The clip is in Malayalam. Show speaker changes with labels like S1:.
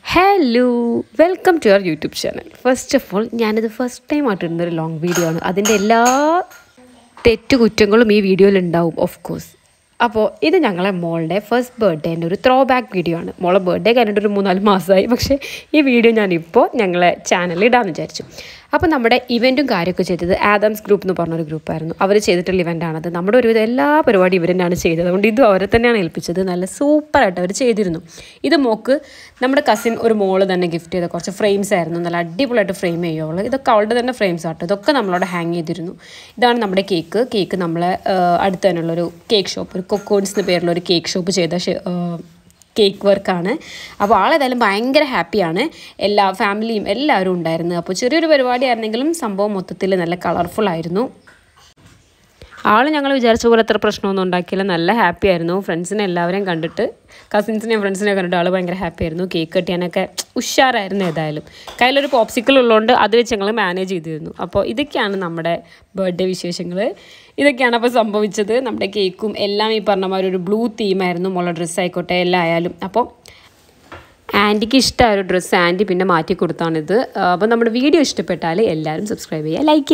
S1: hello welcome to our YouTube channel first of all ഞാനിത് ഫസ്റ്റ് ടൈം ആയിട്ട് ഇടുന്നൊരു ലോങ് വീഡിയോ ആണ് അതിൻ്റെ എല്ലാ തെറ്റുകുറ്റങ്ങളും ഈ വീഡിയോയിൽ ഉണ്ടാവും ഓഫ് കോഴ്സ് അപ്പോൾ ഇത് ഞങ്ങളെ മോളുടെ ഫസ്റ്റ് ബർത്ത്ഡേൻ്റെ ഒരു ത്രോ ബാക്ക് വീഡിയോ ആണ് മോളെ ബർത്ത്ഡേ കഴിഞ്ഞിട്ട് ഒരു മൂന്നാല് മാസമായി പക്ഷേ ഈ വീഡിയോ ഞാനിപ്പോൾ ഞങ്ങളെ ചാനലിൽ ഇടാമെന്ന് വിചാരിച്ചു അപ്പോൾ നമ്മുടെ ഇവൻറ്റും കാര്യമൊക്കെ ചെയ്തത് ആദംസ് ഗ്രൂപ്പ് എന്ന് പറഞ്ഞൊരു ഗ്രൂപ്പായിരുന്നു അവർ ചെയ്തിട്ടുള്ള ഇവൻ്റാണത് നമ്മുടെ ഒരുവിധം എല്ലാ പരിപാടിയും ഇവർ തന്നെയാണ് ചെയ്തത് അതുകൊണ്ട് ഇതും അവരെ തന്നെയാണ് ഏൽപ്പിച്ചത് നല്ല സൂപ്പറായിട്ട് അവർ ചെയ്തിരുന്നു ഇത് മോക്ക് നമ്മുടെ കസിൻ ഒരു മോള് തന്നെ ഗിഫ്റ്റ് ചെയ്ത കുറച്ച് ഫ്രെയിംസ് ആയിരുന്നു നല്ല അടിപൊളിയായിട്ട് ഫ്രെയിം ചെയ്യുള്ളൂ ഇതൊക്കെ അവളുടെ തന്നെ ഫ്രെയിംസ് ആട്ടോ ഇതൊക്കെ നമ്മളവിടെ ഹാങ് ചെയ്തിരുന്നു ഇതാണ് നമ്മുടെ കേക്ക് കേക്ക് നമ്മളെ അടുത്ത് തന്നെയുള്ളൊരു കേക്ക് ഷോപ്പ് ഒരു കൊക്കോൺസ് എന്ന പേരുള്ള ഒരു കേക്ക് ഷോപ്പ് ചെയ്ത ഷെ- ആ, കേക്ക് വർക്കാണ് അപ്പോൾ ആളേതായാലും ഭയങ്കര ഹാപ്പിയാണ് എല്ലാ ഫാമിലിയും എല്ലാവരും ഉണ്ടായിരുന്നു അപ്പോൾ ചെറിയൊരു പരിപാടിയായിരുന്നെങ്കിലും സംഭവം മൊത്തത്തിൽ നല്ല കളർഫുൾ ആയിരുന്നു ആൾ ഞങ്ങൾ വിചാരിച്ച പോലെ അത്ര പ്രശ്നമൊന്നും ഉണ്ടാക്കിയില്ല നല്ല ഹാപ്പി ആയിരുന്നു ഫ്രണ്ട്സിനെ എല്ലാവരെയും കണ്ടിട്ട് കസിൻസിനെയും ഫ്രണ്ട്സിനെയും കണ്ടിട്ട് ആൾ ഭയങ്കര ഹാപ്പി ആയിരുന്നു കേക്ക് കട്ടിയാനൊക്കെ ഉഷാറായിരുന്നു ഏതായാലും കയ്യിലൊരു പോപ്സിക്കിൾ ഉള്ളതുകൊണ്ട് അത് വെച്ച് ഞങ്ങൾ മാനേജ് ചെയ്തിരുന്നു അപ്പോൾ ഇതൊക്കെയാണ് നമ്മുടെ ബർത്ത്ഡേ വിശേഷങ്ങൾ ഇതൊക്കെയാണ് അപ്പോൾ സംഭവിച്ചത് നമ്മുടെ കേക്കും എല്ലാം ഈ പറഞ്ഞ മാതിരി ഒരു ബ്ലൂ തീമായിരുന്നു മുള്ള ഡ്രസ്സ് ആയിക്കോട്ടെ എല്ലാം ആയാലും അപ്പോൾ ആൻറ്റിക്ക് ഇഷ്ടമായ ഒരു ഡ്രസ്സ് ആൻറ്റി പിന്നെ മാറ്റി കൊടുത്താണിത് അപ്പോൾ നമ്മുടെ വീഡിയോ ഇഷ്ടപ്പെട്ടാൽ എല്ലാവരും സബ്സ്ക്രൈബ് ചെയ്യുക ലൈക്ക്